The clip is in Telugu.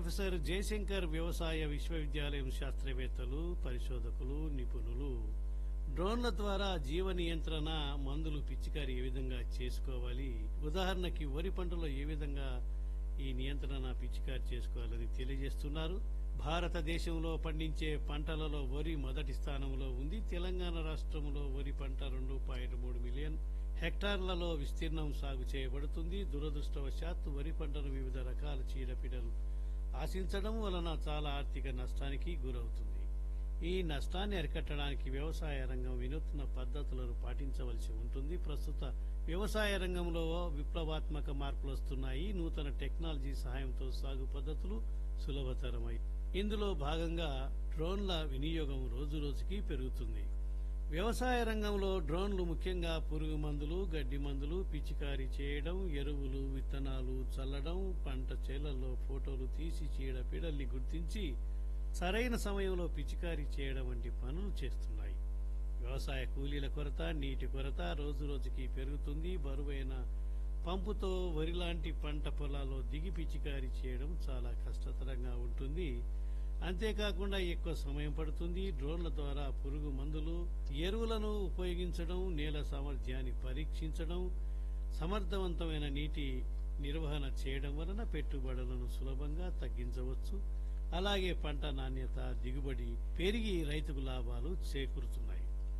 ప్రొఫెసర్ జయశంకర్ వ్యవసాయ విశ్వవిద్యాలయం శాస్త్రవేత్తలు పరిశోధకులు నిపుణులు డ్రోన్ల ద్వారా జీవ నియంత్రణ మందులు పిచికారి ఏ విధంగా చేసుకోవాలి ఉదాహరణకి వరి పంటలో ఏ విధంగా ఈ నియంత్రణ పిచికారి చేసుకోవాలని తెలియజేస్తున్నారు భారతదేశంలో పండించే పంటలలో వరి మొదటి స్థానంలో ఉంది తెలంగాణ రాష్ట్రంలో వరి పంట రెండు పాయింట్ మూడు మిలియన్ హెక్టార్లలో విస్తీర్ణం సాగు చేయబడుతుంది దురదృష్టవశాత్తు వరి పంటను వివిధ రకాల చీడపీడలు ఆశించడం వలన చాలా ఆర్థిక నష్టానికి గురవుతుంది ఈ నష్టాన్ని అరికట్టడానికి వ్యవసాయ రంగం వినూత్న పద్ధతులను పాటించవలసి ఉంటుంది ప్రస్తుత వ్యవసాయ రంగంలో విప్లవాత్మక మార్పులు వస్తున్నాయి నూతన టెక్నాలజీ సహాయంతో సాగు పద్ధతులు సులభతరమై ఇందులో భాగంగా డ్రోన్ల వినియోగం రోజు రోజుకి పెరుగుతుంది వ్యవసాయ రంగంలో డ్రోన్లు ముఖ్యంగా పురుగు మందులు గడ్డి మందులు పిచికారీ చేయడం ఎరువులు విత్తనాలు చల్లడం పంట చేలల్లో ఫోటోలు తీసి చీడపీడల్ని గుర్తించి సరైన సమయంలో పిచికారీ చేయడం వంటి పనులు చేస్తున్నాయి వ్యవసాయ కూలీల కొరత నీటి కొరత రోజు రోజుకి పెరుగుతుంది బరువైన పంపుతో వరి లాంటి పంట పొలాల్లో దిగి పిచికారీ చేయడం చాలా కష్టతరంగా ఉంటుంది అంతేకాకుండా ఎక్కువ సమయం పడుతుంది డ్రోన్ల ద్వారా పురుగు మందులు ఎరువులను ఉపయోగించడం నేల సామర్థ్యాన్ని పరీక్షించడం సమర్థవంతమైన నీటి నిర్వహణ చేయడం వలన పెట్టుబడులను సులభంగా తగ్గించవచ్చు అలాగే పంట నాణ్యత దిగుబడి పెరిగి రైతుకు లాభాలు చేకూరుతున్నాయి